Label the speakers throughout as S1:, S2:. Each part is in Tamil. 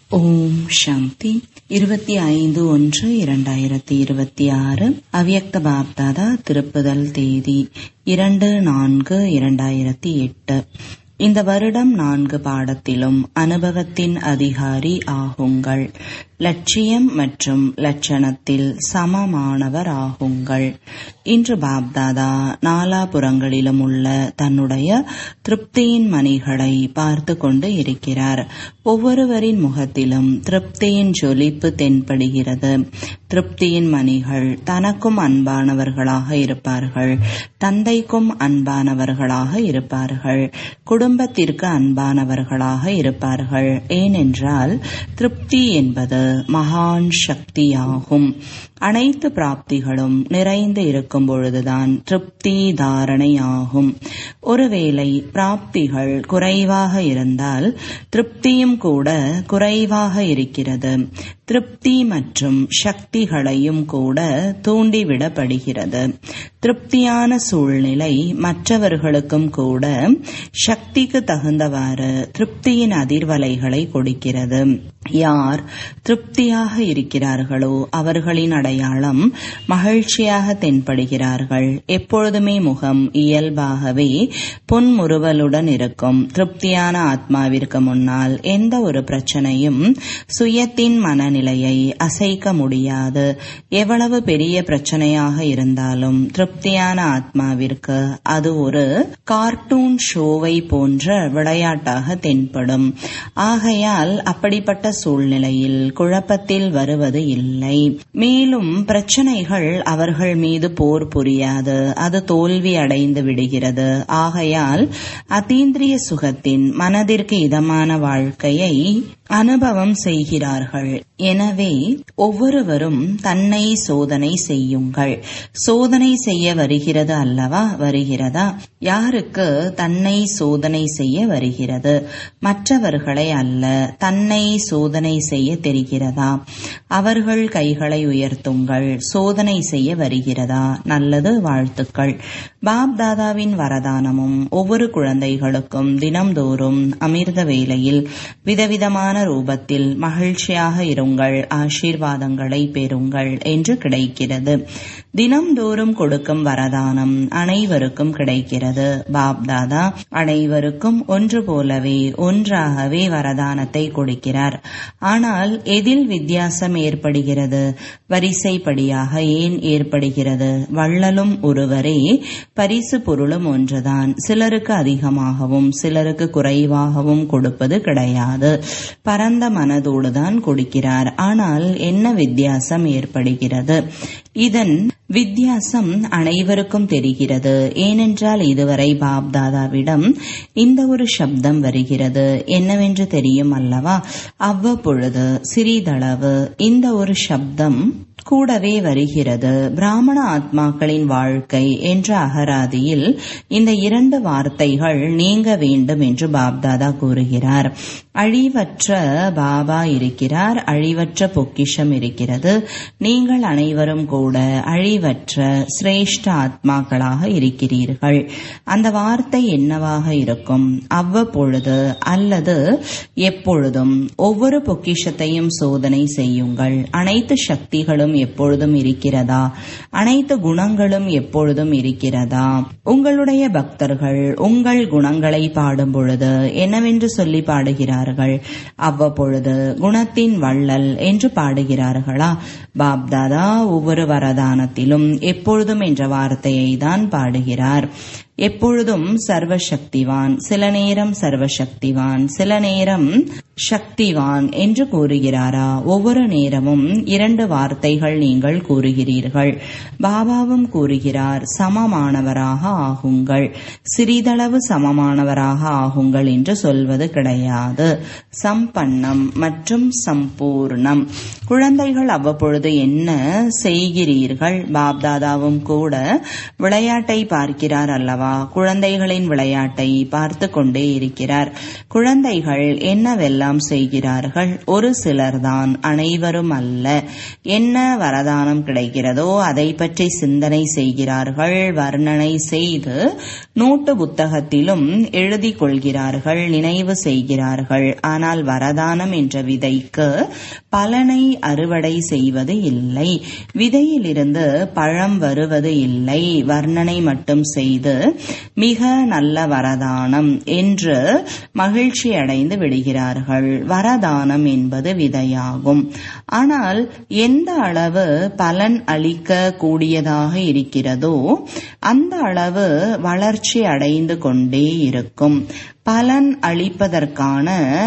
S1: ஓம் சாந்தி இருபத்தி ஐந்து ஒன்று இரண்டாயிரத்தி இருபத்தி ஆறு அவ்யக்த பாப்தாதா திருப்புதல் தேதி இரண்டு நான்கு இரண்டாயிரத்தி எட்டு இந்த வருடம் நான்கு பாடத்திலும் அனுபவத்தின் அதிகாரி ஆகுங்கள் லட்சியம் மற்றும் லட்சணத்தில் சமமானவர் ஆகுங்கள் இன்று பாப்தாதா நாலாபுறங்களிலும் உள்ள தன்னுடைய திருப்தியின் மணிகளை பார்த்து கொண்டு இருக்கிறார் ஒவ்வொருவரின் முகத்திலும் திருப்தியின் ஜொலிப்பு தென்படுகிறது திருப்தியின் மணிகள் தனக்கும் அன்பானவர்களாக இருப்பார்கள் தந்தைக்கும் அன்பானவர்களாக இருப்பார்கள் குடும்பத்திற்கு அன்பானவர்களாக இருப்பார்கள் ஏனென்றால் திருப்தி என்பது மகான் சக்தியாகும் அனைத்து பிராப்திகளும் நிறைந்து இருக்கும் பொழுதுதான் திருப்தி தாரணை ஆகும் ஒருவேளை பிராப்திகள் குறைவாக இருந்தால் திருப்தியும் கூட குறைவாக இருக்கிறது திருப்தி மற்றும் சக்திகளையும் கூட தூண்டிவிடப்படுகிறது திருப்தியான சூழ்நிலை மற்றவர்களுக்கும் கூட சக்திக்கு தகுந்தவாறு திருப்தியின் அதிர்வலைகளை கொடுக்கிறது யார் திருப்தியாக இருக்கிறார்களோ அவர்களின் அடையாளம் மகிழ்ச்சியாக தென்படுகிறார்கள் எப்பொழுதுமே முகம் இயல்பாகவே புன்முறுவலுடன் இருக்கும் திருப்தியான ஆத்மாவிற்கு முன்னால் எந்த ஒரு பிரச்சனையும் சுயத்தின் மனநிலையை அசைக்க முடியாது எவ்வளவு பெரிய பிரச்சனையாக இருந்தாலும் திருப்தியான ஆத்மாவிற்கு அது ஒரு கார்ட்டூன் ஷோவை போன்ற விளையாட்டாக தென்படும் ஆகையால் அப்படிப்பட்ட சூழ்நிலையில் குழப்பத்தில் வருவது இல்லை மேலும் பிரச்சனைகள் அவர்கள் மீது போர் புரியாது அது தோல்வி அடைந்து விடுகிறது ஆகையால் அதீந்திரிய சுகத்தின் மனதிற்கு இதமான வாழ்க்கையை அனுபவம் செய்கிறார்கள் எனவே ஒவ்வொருவரும் தன்னை சோதனை செய்யுங்கள் சோதனை செய்ய வருகிறது அல்லவா வருகிறதா யாருக்கு தன்னை சோதனை செய்ய வருகிறது மற்றவர்களை அல்ல தன்னை சோதனை செய்ய தெரிகிறதா அவர்கள் கைகளை உயர்த்துங்கள் சோதனை செய்ய வருகிறதா நல்லது வாழ்த்துக்கள் பாப் தாதாவின் வரதானமும் ஒவ்வொரு குழந்தைகளுக்கும் தினம்தோறும் அமிர்த வேளையில் விதவிதமான ரூபத்தில் மகிழ்ச்சியாக இருங்கள் ஆசீர்வாதங்களை பெறுங்கள் என்று கிடைக்கிறது தினம்தோறும் கொடுக்கும் வரதானம் அனைவருக்கும் கிடைக்கிறது பாப்தாதா அனைவருக்கும் ஒன்று போலவே ஒன்றாகவே வரதானத்தை கொடுக்கிறார் ஆனால் எதில் வித்தியாசம் ஏற்படுகிறது வரிசைப்படியாக ஏன் ஏற்படுகிறது வள்ளலும் ஒருவரே பரிசு பொருளும் ஒன்றுதான் சிலருக்கு அதிகமாகவும் சிலருக்கு குறைவாகவும் கொடுப்பது கிடையாது பரந்த மனதோடுதான் கொடுக்கிறார் ஆனால் என்ன வித்தியாசம் ஏற்படுகிறது இதன் வித்தியாசம் அனைவருக்கும் தெரிகிறது ஏனென்றால் இதுவரை பாப்தாதாவிடம் இந்த ஒரு சப்தம் வருகிறது என்னவென்று தெரியும் அல்லவா அவ்வப்பொழுது சிறிதளவு இந்த ஒரு சப்தம் கூடவே வருகிறது பிராமண ஆத்மாக்களின் வாழ்க்கை என்ற அகராதியில் இந்த இரண்டு வார்த்தைகள் நீங்க வேண்டும் என்று பாப்தாதா கூறுகிறார் அழிவற்ற பாபா இருக்கிறார் அழிவற்ற பொக்கிஷம் இருக்கிறது நீங்கள் அனைவரும் கூட அழிவற்ற சிரேஷ்ட ஆத்மாக்களாக இருக்கிறீர்கள் அந்த வார்த்தை என்னவாக இருக்கும் அவ்வப்பொழுது அல்லது எப்பொழுதும் ஒவ்வொரு பொக்கிஷத்தையும் சோதனை செய்யுங்கள் அனைத்து சக்திகளும் எப்பொழுதும் இருக்கிறதா அனைத்து குணங்களும் எப்பொழுதும் இருக்கிறதா உங்களுடைய பக்தர்கள் உங்கள் குணங்களை பாடும் பொழுது என்னவென்று சொல்லி பாடுகிறார்கள் அவ்வப்பொழுது குணத்தின் வள்ளல் என்று பாடுகிறார்களா பாப்தாதா ஒவ்வொரு வரதானத்திலும் எப்பொழுதும் என்ற வார்த்தையை தான் பாடுகிறார் எப்பொழுதும் சர்வசக்திவான் சில நேரம் சர்வசக்திவான் சில நேரம் சக்திவான் என்று கூறுகிறாரா ஒவ்வொரு நேரமும் இரண்டு வார்த்தைகள் நீங்கள் கூறுகிறீர்கள் பாபாவும் கூறுகிறார் சமமானவராக ஆகுங்கள் சிறிதளவு சமமானவராக ஆகுங்கள் என்று சொல்வது கிடையாது சம்பன்னம் மற்றும் சம்பூர்ணம் குழந்தைகள் அவ்வப்பொழுது என்ன செய்கிறீர்கள் பாப்தாதாவும் கூட விளையாட்டை பார்க்கிறார் அல்லவா குழந்தைகளின் விளையாட்டை பார்த்து கொண்டே இருக்கிறார் குழந்தைகள் என்னவெல்லாம் எல்லாம் செய்கிறார்கள் ஒரு சிலர்தான் அனைவரும் அல்ல என்ன வரதானம் கிடைக்கிறதோ அதை பற்றி சிந்தனை செய்கிறார்கள் வர்ணனை செய்து நோட்டு புத்தகத்திலும் எழுதி கொள்கிறார்கள் நினைவு செய்கிறார்கள் ஆனால் வரதானம் என்ற விதைக்கு பலனை அறுவடை செய்வது இல்லை விதையிலிருந்து பழம் வருவது இல்லை வர்ணனை மட்டும் செய்து மிக நல்ல வரதானம் என்று மகிழ்ச்சி அடைந்து விடுகிறார்கள் வரதானம் என்பது விதையாகும் ஆனால் எந்த அளவு பலன் அளிக்க கூடியதாக இருக்கிறதோ அந்த அளவு வளர்ச்சி அடைந்து கொண்டே இருக்கும் பலன் அளிப்பதற்கான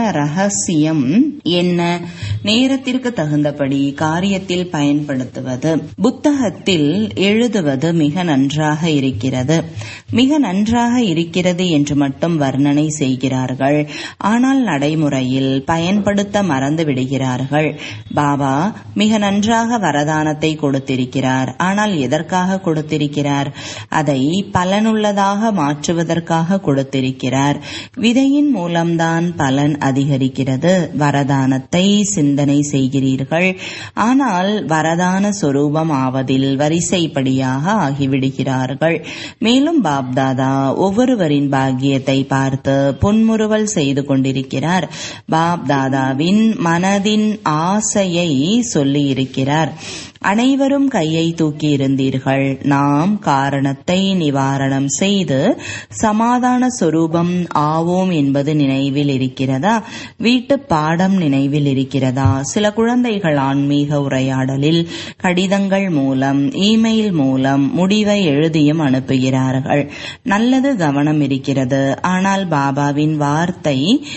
S1: ரகசியம் என்ன நேரத்திற்கு தகுந்தபடி காரியத்தில் பயன்படுத்துவது புத்தகத்தில் எழுதுவது மிக நன்றாக இருக்கிறது மிக நன்றாக இருக்கிறது என்று மட்டும் வர்ணனை செய்கிறார்கள் ஆனால் நடைமுறையில் பயன்படுத்த மறந்து விடுகிறார்கள் பாபா மிக நன்றாக வரதானத்தை கொடுத்திருக்கிறார் ஆனால் எதற்காக கொடுத்திருக்கிறார் அதை பலனுள்ளதாக மாற்றுவதற்காக கொடுத்திருக்கிறார் விதையின் மூலம்தான் பலன் அதிகரிக்கிறது வரதானத்தை சிந்தனை செய்கிறீர்கள் ஆனால் வரதான சொரூபம் ஆவதில் வரிசைப்படியாக ஆகிவிடுகிறார்கள் மேலும் பாப்தாதா ஒவ்வொருவரின் பாக்கியத்தை பார்த்து புன்முறுவல் செய்து கொண்டிருக்கிறார் பாப்தாதாவின் மனதின் ஆசையை சொல்லியிருக்கிறார் அனைவரும் கையை தூக்கி இருந்தீர்கள் நாம் காரணத்தை நிவாரணம் செய்து சமாதான சொரூபம் ஆவோம் என்பது நினைவில் இருக்கிறதா வீட்டு பாடம் நினைவில் இருக்கிறதா சில குழந்தைகள் ஆன்மீக உரையாடலில் கடிதங்கள் மூலம் இமெயில் மூலம் முடிவை எழுதியும் அனுப்புகிறார்கள் நல்லது கவனம் இருக்கிறது ஆனால் பாபாவின் வார்த்தை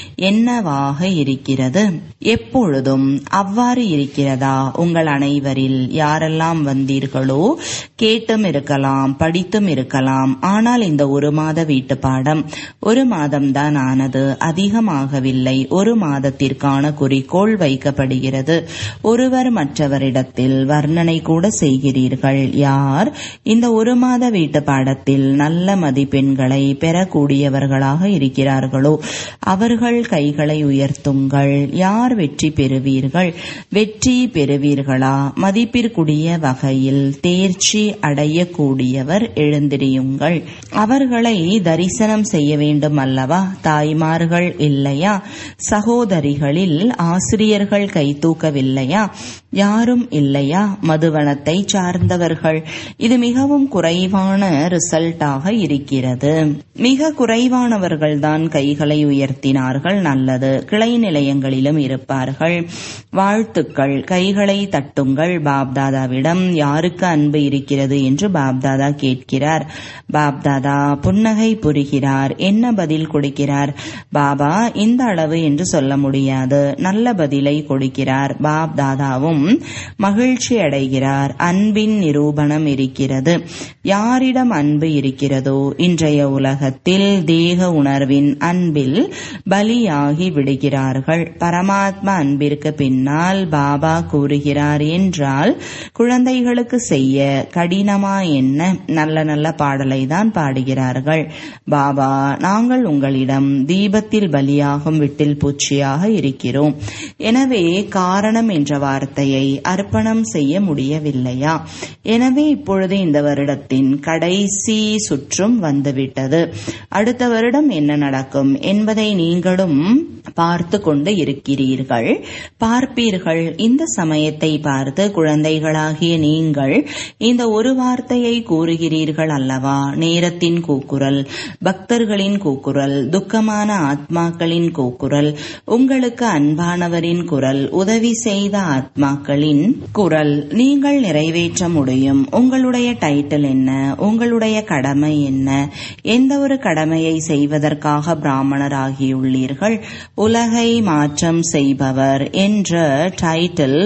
S1: என்னவாக இருக்கிறது எப்பொழுதும் அவ்வாறு இருக்கிறதா உங்கள் அனைவரில் யாரெல்லாம் வந்தீர்களோ கேட்டும் இருக்கலாம் படித்தும் இருக்கலாம் ஆனால் இந்த ஒரு மாத வீட்டு பாடம் ஒரு மாதம்தான் ஆனது அதிகமாகவில்லை ஒரு மாதத்திற்கான குறிக்கோள் வைக்கப்படுகிறது ஒருவர் மற்றவரிடத்தில் வர்ணனை கூட செய்கிறீர்கள் யார் இந்த ஒரு மாத வீட்டு பாடத்தில் நல்ல மதிப்பெண்களை பெறக்கூடியவர்களாக இருக்கிறார்களோ அவர்கள் கைகளை உயர்த்துங்கள் யார் வெற்றி பெறுவீர்கள் வெற்றி பெறுவீர்களா மதிப்பிற்குரிய வகையில் தேர்ச்சி அடையக்கூடியவர் எழுந்திரியுங்கள் அவர்களை தரிசனம் செய்ய வேண்டும் அல்லவா தாய்மார்கள் இல்லையா சகோதரிகளில் ஆசிரியர்கள் கை தூக்கவில்லையா யாரும் இல்லையா மதுவனத்தை சார்ந்தவர்கள் இது மிகவும் குறைவான ரிசல்ட்டாக இருக்கிறது மிக குறைவானவர்கள் தான் கைகளை உயர்த்தினார்கள் நல்லது கிளை நிலையங்களிலும் இருப்பார்கள் வாழ்த்துக்கள் கைகளை தட்டுங்கள் பாப்தாதாவிடம் யாருக்கு அன்பு இருக்கிறது என்று பாப்தாதா கேட்கிறார் பாப்தாதா புன்னகை புரிகிறார் என்ன பதில் கொடுக்கிறார் பாபா இந்த அளவு என்று சொல்ல முடியாது நல்ல பதிலை கொடுக்கிறார் பாப்தாதாவும் மகிழ்ச்சி அடைகிறார் அன்பின் நிரூபணம் இருக்கிறது யாரிடம் அன்பு இருக்கிறதோ இன்றைய உலகத்தில் தேக உணர்வின் அன்பில் பலியாகி விடுகிறார்கள் பரமாத்மா அன்பிற்கு பின்னால் பாபா கூறுகிறார் என்றால் குழந்தைகளுக்கு செய்ய கடினமா என்ன நல்ல நல்ல பாடலை தான் பாடுகிறார்கள் பாபா நாங்கள் உங்களிடம் தீபத்தில் பலியாகும் விட்டில் பூச்சியாக இருக்கிறோம் எனவே காரணம் என்ற வார்த்தையை அர்ப்பணம் செய்ய முடியவில்லையா எனவே இப்பொழுது இந்த வருடத்தின் கடைசி சுற்றும் வந்துவிட்டது அடுத்த வருடம் என்ன நடக்கும் என்பதை நீங்களும் பார்த்து கொண்டு இருக்கிறீர்கள் பார்ப்பீர்கள் இந்த சமயத்தை பார்த்து குழந்தைகளாகிய நீங்கள் இந்த ஒரு வார்த்தையை கூறுகிறீர்கள் அல்லவா நேரத்தின் கூக்குரல் பக்தர்களின் கூக்குரல் துக்கமான ஆத்மாக்களின் கூக்குரல் உங்களுக்கு அன்பானவரின் குரல் உதவி செய்த ஆத்மாக்களின் குரல் நீங்கள் நிறைவேற்ற முடியும் உங்களுடைய டைட்டில் என்ன உங்களுடைய கடமை என்ன எந்த ஒரு கடமையை செய்வதற்காக பிராமணர் ஆகியுள்ளீர்கள் உலகை மாற்றம் செய்பவர் என்ற டைட்டில்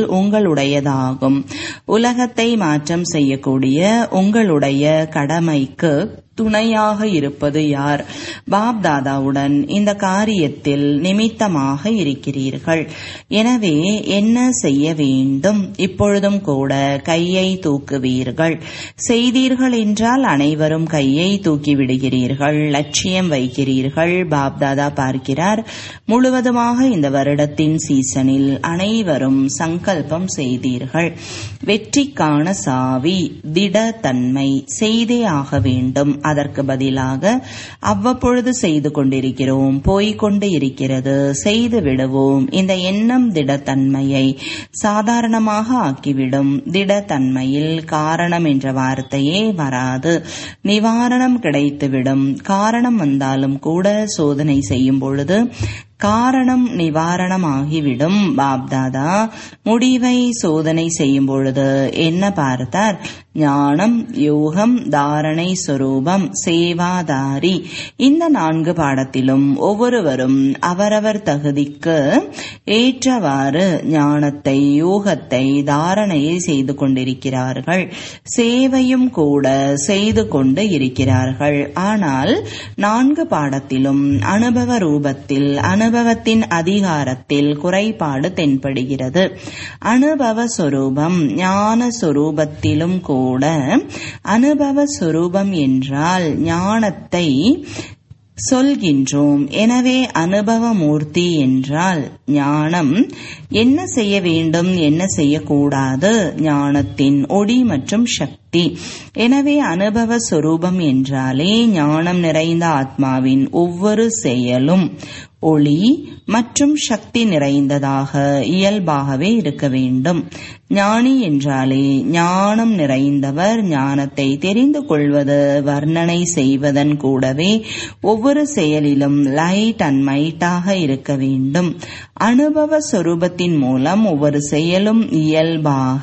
S1: உங்களுடையதாகும் உலகத்தை மாற்றம் செய்யக்கூடிய உங்களுடைய கடமைக்கு துணையாக இருப்பது யார் பாப் தாதாவுடன் இந்த காரியத்தில் நிமித்தமாக இருக்கிறீர்கள் எனவே என்ன செய்ய வேண்டும் இப்பொழுதும் கூட கையை தூக்குவீர்கள் செய்தீர்கள் என்றால் அனைவரும் கையை தூக்கி விடுகிறீர்கள் லட்சியம் வைக்கிறீர்கள் பாப் தாதா பார்க்கிறார் முழுவதுமாக இந்த வருடத்தின் சீசனில் அனைவரும் சங்கல்பம் செய்தீர்கள் வெற்றிக்கான சாவி திட தன்மை செய்தே ஆக வேண்டும் அதற்கு பதிலாக அவ்வப்பொழுது செய்து கொண்டிருக்கிறோம் போய்கொண்டு இருக்கிறது செய்து விடுவோம் இந்த எண்ணம் திடத்தன்மையை சாதாரணமாக ஆக்கிவிடும் திடத்தன்மையில் காரணம் என்ற வார்த்தையே வராது நிவாரணம் கிடைத்துவிடும் காரணம் வந்தாலும் கூட சோதனை செய்யும் பொழுது காரணம் நிவாரணமாகிவிடும் பாப்தாதா முடிவை சோதனை செய்யும் பொழுது என்ன பார்த்தார் ஞானம் யோகம் தாரணை சொரூபம் சேவாதாரி இந்த நான்கு பாடத்திலும் ஒவ்வொருவரும் அவரவர் தகுதிக்கு ஏற்றவாறு ஞானத்தை யோகத்தை தாரணையை செய்து கொண்டிருக்கிறார்கள் சேவையும் கூட செய்து கொண்டு இருக்கிறார்கள் ஆனால் நான்கு பாடத்திலும் அனுபவ ரூபத்தில் அனுபவத்தின் அதிகாரத்தில் குறைபாடு தென்படுகிறது அனுபவ சொரூபம் ஞான சொரூபத்திலும் கூட அனுபவ சொரூபம் என்றால் ஞானத்தை சொல்கின்றோம் எனவே அனுபவ மூர்த்தி என்றால் ஞானம் என்ன செய்ய வேண்டும் என்ன செய்யக்கூடாது ஞானத்தின் ஒளி மற்றும் சக்தி எனவே அனுபவ சொரூபம் என்றாலே ஞானம் நிறைந்த ஆத்மாவின் ஒவ்வொரு செயலும் ஒளி மற்றும் சக்தி நிறைந்ததாக இயல்பாகவே இருக்க வேண்டும் ஞானி என்றாலே ஞானம் நிறைந்தவர் ஞானத்தை தெரிந்து கொள்வது வர்ணனை செய்வதன் கூடவே ஒவ்வொரு செயலிலும் லைட் அண்ட் மைட்டாக இருக்க வேண்டும் அனுபவ சொரூபத்தின் மூலம் ஒவ்வொரு செயலும் இயல்பாக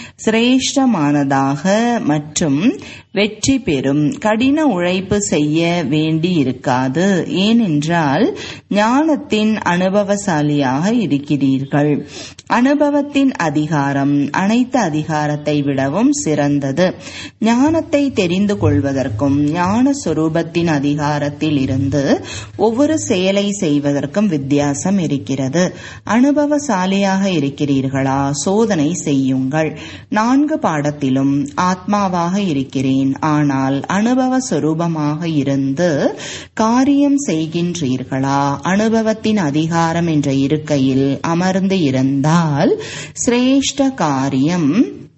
S1: சிரேஷ்டமானதாக மற்றும் வெற்றி பெறும் கடின உழைப்பு செய்ய வேண்டி இருக்காது ஏனென்றால் ஞானத்தின் அனுபவசாலியாக இருக்கிறீர்கள் அனுபவத்தின் அதிகாரம் அனைத்து அதிகாரத்தை விடவும் சிறந்தது ஞானத்தை தெரிந்து கொள்வதற்கும் ஞான சொரூபத்தின் அதிகாரத்தில் இருந்து ஒவ்வொரு செயலை செய்வதற்கும் வித்தியாசம் இருக்கிறது அனுபவசாலியாக இருக்கிறீர்களா சோதனை செய்யுங்கள் நான்கு பாடத்திலும் ஆத்மாவாக இருக்கிறேன் ஆனால் அனுபவ சொரூபமாக இருந்து காரியம் செய்கின்றீர்களா அனுபவத்தின் அதிகாரம் என்ற இருக்கையில் அமர்ந்து இருந்தால் சிரேஷ்ட காரியம்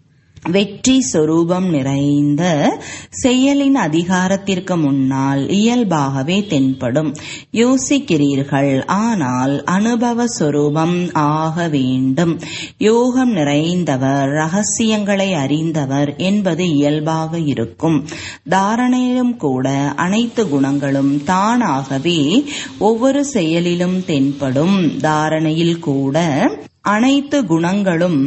S1: வெற்றி சொரூபம் நிறைந்த செயலின் அதிகாரத்திற்கு முன்னால் இயல்பாகவே தென்படும் யோசிக்கிறீர்கள் ஆனால் அனுபவ சொரூபம் ஆக வேண்டும் யோகம் நிறைந்தவர் ரகசியங்களை அறிந்தவர் என்பது இயல்பாக இருக்கும் தாரணையிலும் கூட அனைத்து குணங்களும் தானாகவே ஒவ்வொரு செயலிலும் தென்படும் தாரணையில் கூட அனைத்து குணங்களும்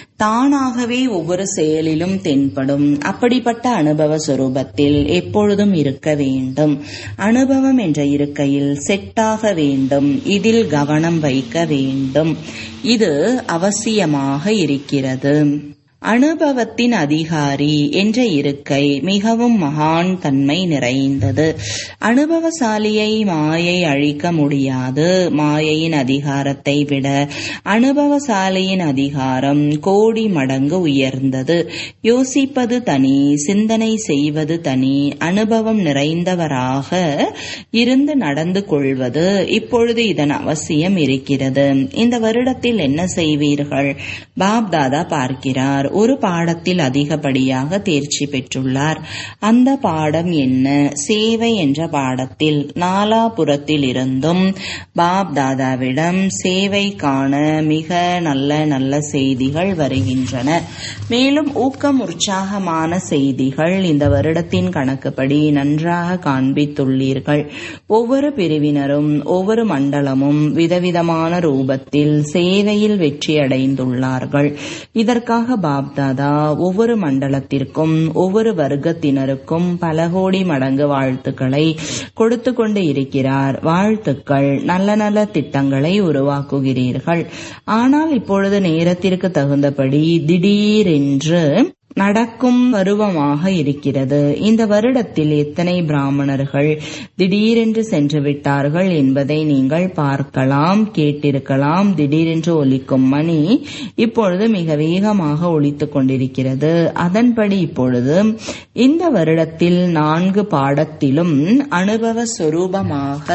S1: தானாகவே ஒவ்வொரு செயலிலும் தென்படும் அப்படிப்பட்ட அனுபவ சுரூபத்தில் எப்பொழுதும் இருக்க வேண்டும் அனுபவம் என்ற இருக்கையில் செட்டாக வேண்டும் இதில் கவனம் வைக்க வேண்டும் இது அவசியமாக இருக்கிறது அனுபவத்தின் அதிகாரி என்ற இருக்கை மிகவும் மகான் தன்மை நிறைந்தது அனுபவசாலியை மாயை அழிக்க முடியாது மாயையின் அதிகாரத்தை விட அனுபவசாலியின் அதிகாரம் கோடி மடங்கு உயர்ந்தது யோசிப்பது தனி சிந்தனை செய்வது தனி அனுபவம் நிறைந்தவராக இருந்து நடந்து கொள்வது இப்பொழுது இதன் அவசியம் இருக்கிறது இந்த வருடத்தில் என்ன செய்வீர்கள் பாப் தாதா பார்க்கிறார் ஒரு பாடத்தில் அதிகப்படியாக தேர்ச்சி பெற்றுள்ளார் அந்த பாடம் என்ன சேவை என்ற பாடத்தில் நாலாபுரத்தில் இருந்தும் பாப் தாதாவிடம் சேவை காண மிக நல்ல நல்ல செய்திகள் வருகின்றன மேலும் ஊக்கம் உற்சாகமான செய்திகள் இந்த வருடத்தின் கணக்குப்படி நன்றாக காண்பித்துள்ளீர்கள் ஒவ்வொரு பிரிவினரும் ஒவ்வொரு மண்டலமும் விதவிதமான ரூபத்தில் சேவையில் வெற்றியடைந்துள்ளார்கள் இதற்காக பாப்தாதா ஒவ்வொரு மண்டலத்திற்கும் ஒவ்வொரு வர்க்கத்தினருக்கும் பல கோடி மடங்கு வாழ்த்துக்களை கொடுத்து கொண்டு இருக்கிறார் வாழ்த்துக்கள் நல்ல நல்ல திட்டங்களை உருவாக்குகிறீர்கள் ஆனால் இப்பொழுது நேரத்திற்கு தகுந்தபடி திடீரென்று நடக்கும் பருவமாக இருக்கிறது இந்த வருடத்தில் எத்தனை பிராமணர்கள் திடீரென்று சென்று விட்டார்கள் என்பதை நீங்கள் பார்க்கலாம் கேட்டிருக்கலாம் திடீரென்று ஒலிக்கும் மணி இப்பொழுது மிக வேகமாக ஒலித்துக் கொண்டிருக்கிறது அதன்படி இப்பொழுது இந்த வருடத்தில் நான்கு பாடத்திலும் அனுபவ சொரூபமாக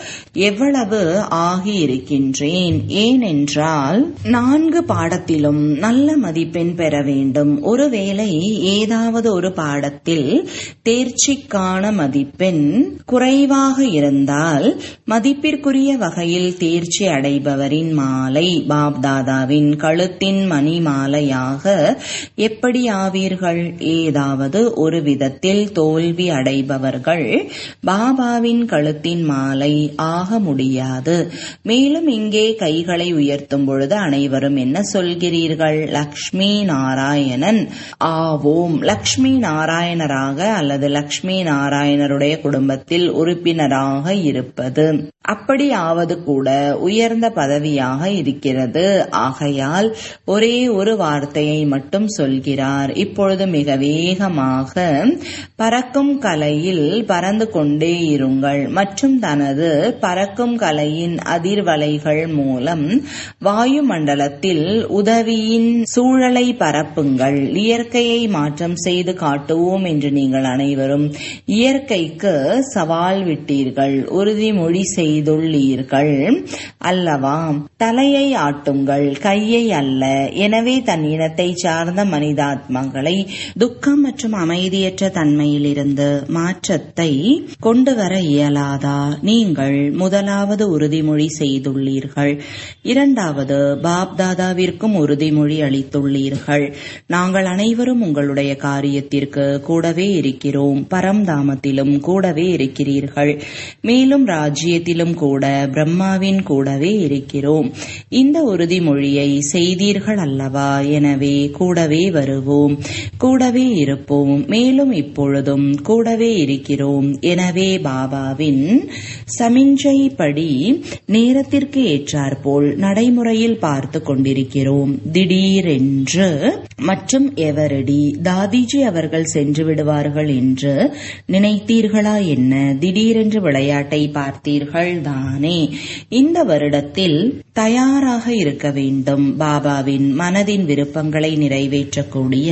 S1: எவ்வளவு ஆகி இருக்கின்றேன் ஏனென்றால் நான்கு பாடத்திலும் நல்ல மதிப்பெண் பெற வேண்டும் ஒருவேளை ஏதாவது ஒரு பாடத்தில் தேர்ச்சிக்கான மதிப்பெண் குறைவாக இருந்தால் மதிப்பிற்குரிய வகையில் தேர்ச்சி அடைபவரின் மாலை பாப்தாதாவின் கழுத்தின் மணி மாலையாக எப்படி ஆவீர்கள் ஏதாவது ஒரு விதத்தில் தோல்வி அடைபவர்கள் பாபாவின் கழுத்தின் மாலை ஆக முடியாது மேலும் இங்கே கைகளை உயர்த்தும் பொழுது அனைவரும் என்ன சொல்கிறீர்கள் லக்ஷ்மி நாராயணன் ஆவோம் லக்ஷ்மி நாராயணராக அல்லது லக்ஷ்மி நாராயணருடைய குடும்பத்தில் உறுப்பினராக இருப்பது அப்படி ஆவது கூட உயர்ந்த பதவியாக இருக்கிறது ஆகையால் ஒரே ஒரு வார்த்தையை மட்டும் சொல்கிறார் இப்பொழுது மிக வேகமாக பறக்கும் கலையில் பறந்து கொண்டே இருங்கள் மற்றும் தனது பறக்கும் கலையின் அதிர்வலைகள் மூலம் வாயுமண்டலத்தில் உதவியின் சூழலை பரப்புங்கள் இயற்கையை மாற்றம் செய்து காட்டுவோம் என்று நீங்கள் அனைவரும் இயற்கைக்கு சவால் விட்டீர்கள் உறுதிமொழி செய்துள்ளீர்கள் அல்லவா தலையை ஆட்டுங்கள் கையை அல்ல எனவே தன் இனத்தை சார்ந்த மனிதாத்மாக்களை துக்கம் மற்றும் அமைதியற்ற தன்மையிலிருந்து மாற்றத்தை கொண்டு வர இயலாதா நீங்கள் முதலாவது உறுதிமொழி செய்துள்ளீர்கள் இரண்டாவது பாப் தாதாவிற்கும் உறுதிமொழி அளித்துள்ளீர்கள் நாங்கள் அனைவரும் உங்களுடைய காரியத்திற்கு கூடவே இருக்கிறோம் பரம்தாமத்திலும் கூடவே இருக்கிறீர்கள் மேலும் ராஜ்யத்திலும் கூட பிரம்மாவின் கூடவே இருக்கிறோம் இந்த உறுதிமொழியை செய்தீர்கள் அல்லவா எனவே கூடவே வருவோம் கூடவே இருப்போம் மேலும் இப்பொழுதும் கூடவே இருக்கிறோம் எனவே பாபாவின் சமிஞ்சை படி நேரத்திற்கு ஏற்றாற்போல் நடைமுறையில் பார்த்து கொண்டிருக்கிறோம் திடீரென்று மற்றும் எவரடி தாதிஜி அவர்கள் சென்று விடுவார்கள் என்று நினைத்தீர்களா என்ன திடீரென்று விளையாட்டை பார்த்தீர்கள் தானே இந்த வருடத்தில் தயாராக இருக்க வேண்டும் பாபாவின் மனதின் விருப்பங்களை நிறைவேற்றக்கூடிய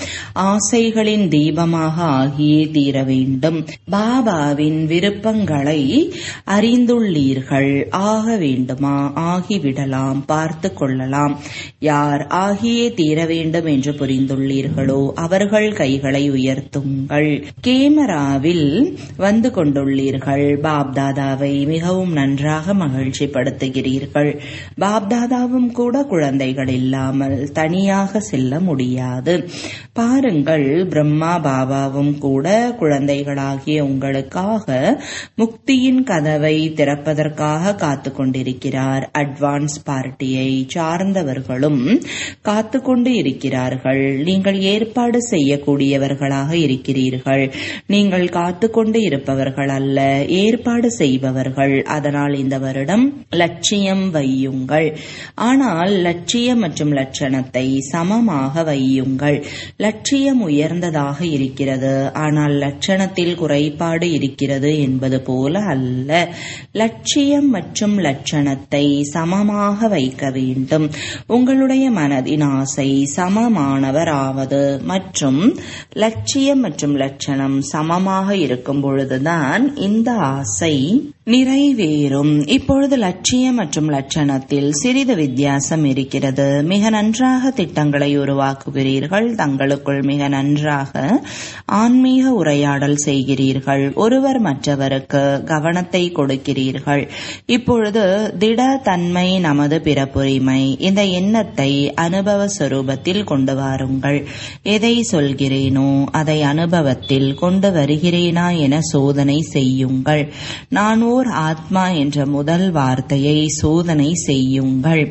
S1: ஆசைகளின் தீபமாக ஆகியே தீர வேண்டும் பாபாவின் விருப்பங்களை அறிந்துள்ளீர்கள் ஆக வேண்டுமா ஆகிவிடலாம் பார்த்து கொள்ளலாம் யார் ஆகியே தீர வேண்டும் என்று புரிந்துள்ளீர்களோ அவர்கள் கைகளை உயர்த்துங்கள் கேமராவில் வந்து கொண்டுள்ளீர்கள் பாப்தாதாவை மிகவும் நன்றாக மகிழ்ச்சிப்படுத்துகிறீர்கள் பாப்தாதாவும் கூட குழந்தைகள் இல்லாமல் தனியாக செல்ல முடியாது பாருங்கள் பிரம்மா பாபாவும் கூட குழந்தைகளாகிய உங்களுக்காக முக்தியின் கதவை திறப்பதற்காக காத்து கொண்டிருக்கிறார் அட்வான்ஸ் பார்ட்டியை சார்ந்தவர்களும் காத்து கொண்டு இருக்கிறார்கள் நீங்கள் ஏற்பாடு செய்யக்கூடியவர்களாக இருக்கிறீர்கள் நீங்கள் காத்து கொண்டு இருப்பவர்கள் அல்ல ஏற்பாடு செய்பவர்கள் அதனால் இந்த வருடம் லட்சியம் வையுங்கள் ஆனால் லட்சியம் மற்றும் லட்சணத்தை சமமாக வையுங்கள் லட்சியம் உயர்ந்ததாக இருக்கிறது ஆனால் லட்சணத்தில் குறைபாடு இருக்கிறது என்பது போல அல்ல லட்சியம் மற்றும் லட்சணத்தை சமமாக வைக்க வேண்டும் உங்களுடைய மனதின் ஆசை சமமானவர் ஆவது மற்றும் லட்சியம் மற்றும் லட்சணம் சமமாக இருக்கும் பொழுதுதான் இந்த ஆசை நிறைவேறும் இப்பொழுது லட்சியம் மற்றும் லட்சணத்தில் சிறிது வித்தியாசம் இருக்கிறது மிக நன்றாக திட்டங்களை உருவாக்குகிறீர்கள் தங்களுக்குள் மிக நன்றாக ஆன்மீக உரையாடல் செய்கிறீர்கள் ஒருவர் மற்றவருக்கு கவனத்தை கொடுக்கிறீர்கள் இப்பொழுது திட தன்மை நமது பிறப்புரிமை இந்த எண்ணத்தை அனுபவ சொரூபத்தில் கொண்டு வாருங்கள் எதை சொல்கிறேனோ அதை அனுபவத்தில் கொண்டு வருகிறேனா என சோதனை செய்யுங்கள் நான் ஓர் ஆத்மா என்ற முதல் வார்த்தையை சோதனை செய்யுங்கள்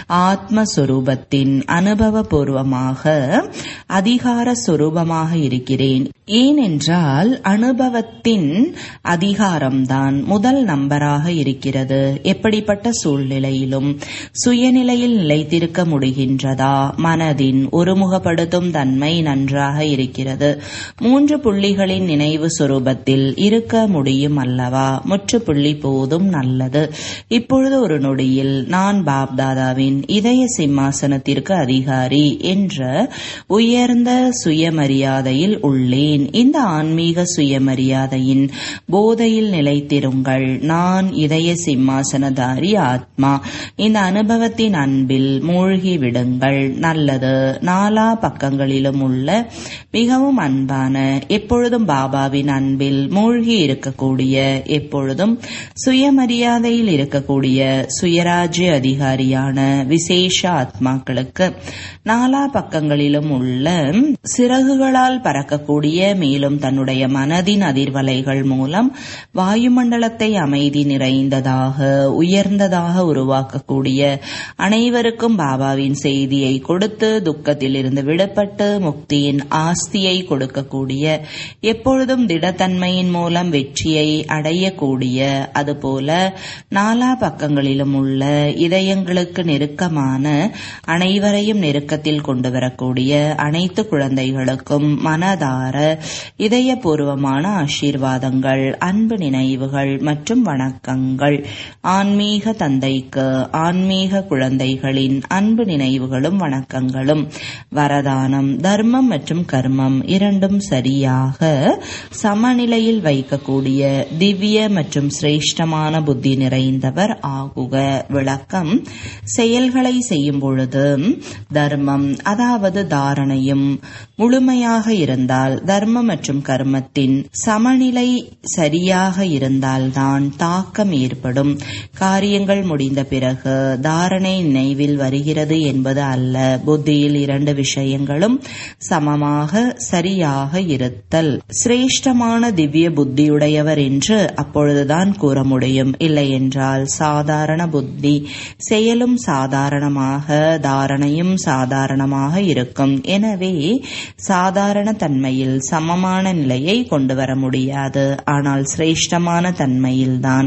S1: ஆத்மஸ்வரூபத்தின் அனுபவபூர்வமாக அதிகார சொரூபமாக இருக்கிறேன் ஏனென்றால் அனுபவத்தின் அதிகாரம்தான் முதல் நம்பராக இருக்கிறது எப்படிப்பட்ட சூழ்நிலையிலும் சுயநிலையில் நிலைத்திருக்க முடிகின்றதா மனதின் ஒருமுகப்படுத்தும் தன்மை நன்றாக இருக்கிறது மூன்று புள்ளிகளின் நினைவு சுரூபத்தில் இருக்க முடியும் அல்லவா முற்றுப்புள்ளி போதும் நல்லது இப்பொழுது ஒரு நொடியில் நான் பாப்தாதாவின் இதய சிம்மாசனத்திற்கு அதிகாரி என்ற உயர்ந்த சுயமரியாதையில் உள்ளேன் இந்த ஆன்மீக சுயமரியாதையின் போதையில் நிலைத்திருங்கள் நான் இதய சிம்மாசனதாரி ஆத்மா இந்த அனுபவத்தின் அன்பில் மூழ்கி விடுங்கள் நல்லது நாலா பக்கங்களிலும் உள்ள மிகவும் அன்பான எப்பொழுதும் பாபாவின் அன்பில் மூழ்கி இருக்கக்கூடிய எப்பொழுதும் சுயமரியாதையில் இருக்கக்கூடிய சுயராஜ்ய அதிகாரியான விசேஷ ஆத்மாக்களுக்கு நாலா பக்கங்களிலும் உள்ள சிறகுகளால் பறக்கக்கூடிய மேலும் தன்னுடைய மனதின் அதிர்வலைகள் மூலம் வாயுமண்டலத்தை அமைதி நிறைந்ததாக உயர்ந்ததாக உருவாக்கக்கூடிய அனைவருக்கும் பாபாவின் செய்தியை கொடுத்து துக்கத்தில் இருந்து விடுபட்டு முக்தியின் ஆஸ்தியை கொடுக்கக்கூடிய எப்பொழுதும் திடத்தன்மையின் மூலம் வெற்றியை அடையக்கூடிய அதுபோல நாலா பக்கங்களிலும் உள்ள இதயங்களுக்கு நெருக்கமான அனைவரையும் நெருக்கத்தில் கொண்டு வரக்கூடிய அனைத்து குழந்தைகளுக்கும் மனதார இதயபூர்வமான ஆசீர்வாதங்கள் அன்பு நினைவுகள் மற்றும் வணக்கங்கள் ஆன்மீக தந்தைக்கு ஆன்மீக குழந்தைகளின் அன்பு நினைவுகளும் வணக்கங்களும் வரதானம் தர்மம் மற்றும் கர்மம் இரண்டும் சரியாக சமநிலையில் வைக்கக்கூடிய திவ்ய மற்றும் சிரேஷ்டமான புத்தி நிறைந்தவர் ஆகுக விளக்கம் செயல்களை செய்யும் பொழுது தர்மம் அதாவது தாரணையும் முழுமையாக இருந்தால் தர்மம் மற்றும் கர்மத்தின் சமநிலை சரியாக இருந்தால்தான் தாக்கம் ஏற்படும் காரியங்கள் முடிந்த பிறகு தாரணை நினைவில் வருகிறது என்பது அல்ல புத்தியில் இரண்டு விஷயங்களும் சமமாக சரியாக இருத்தல் சிரேஷ்டமான திவ்ய புத்தியுடையவர் என்று அப்பொழுதுதான் கூற முடியும் இல்லை என்றால் சாதாரண புத்தி செயலும் சாதாரணமாக தாரணையும் சாதாரணமாக இருக்கும் எனவே சாதாரண தன்மையில் சமமான நிலையை கொண்டு வர முடியாது ஆனால் சிரேஷ்டமான தன்மையில்தான்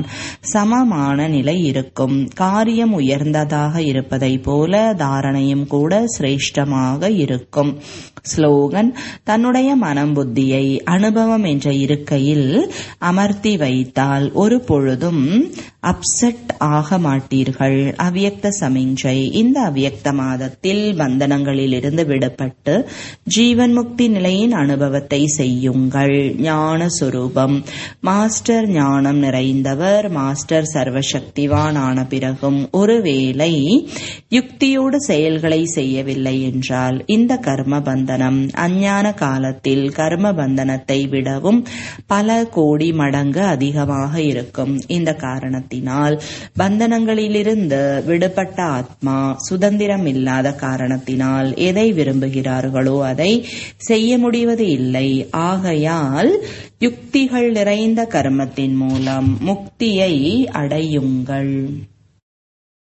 S1: சமமான நிலை இருக்கும் காரியம் உயர்ந்ததாக இருப்பதை போல தாரணையும் கூட சிரேஷ்டமாக இருக்கும் ஸ்லோகன் தன்னுடைய மனம் புத்தியை அனுபவம் என்ற இருக்கையில் அமர்த்தி வைத்தால் ஒரு பொழுதும் அப்செட் ஆக மாட்டீர்கள் அவ்யக்த சமிஞ்சை இந்த அவ்யக்த மாதத்தில் பந்தனங்களில் இருந்து விடுபட்டு ஜீவன் முக்தி நிலையின் அனுபவத்தை செய்யுங்கள் ஞான சுரூபம் மாஸ்டர் ஞானம் நிறைந்தவர் மாஸ்டர் சர்வசக்திவான் ஆன பிறகும் ஒருவேளை யுக்தியோடு செயல்களை செய்யவில்லை என்றால் இந்த கர்ம பந்தனம் அஞ்ஞான காலத்தில் கர்ம பந்தனத்தை விடவும் பல கோடி மடங்கு அதிகமாக இருக்கும் இந்த காரணத்தினால் பந்தனங்களிலிருந்து விடுபட்ட ஆத்மா சுதந்திரம் இல்லாத காரணத்தினால் எதை விரும்புகிறார்களோ அதை செய்ய முடிவது இல்லை ஆகையால் யுக்திகள் நிறைந்த கர்மத்தின் மூலம் முக்தியை அடையுங்கள்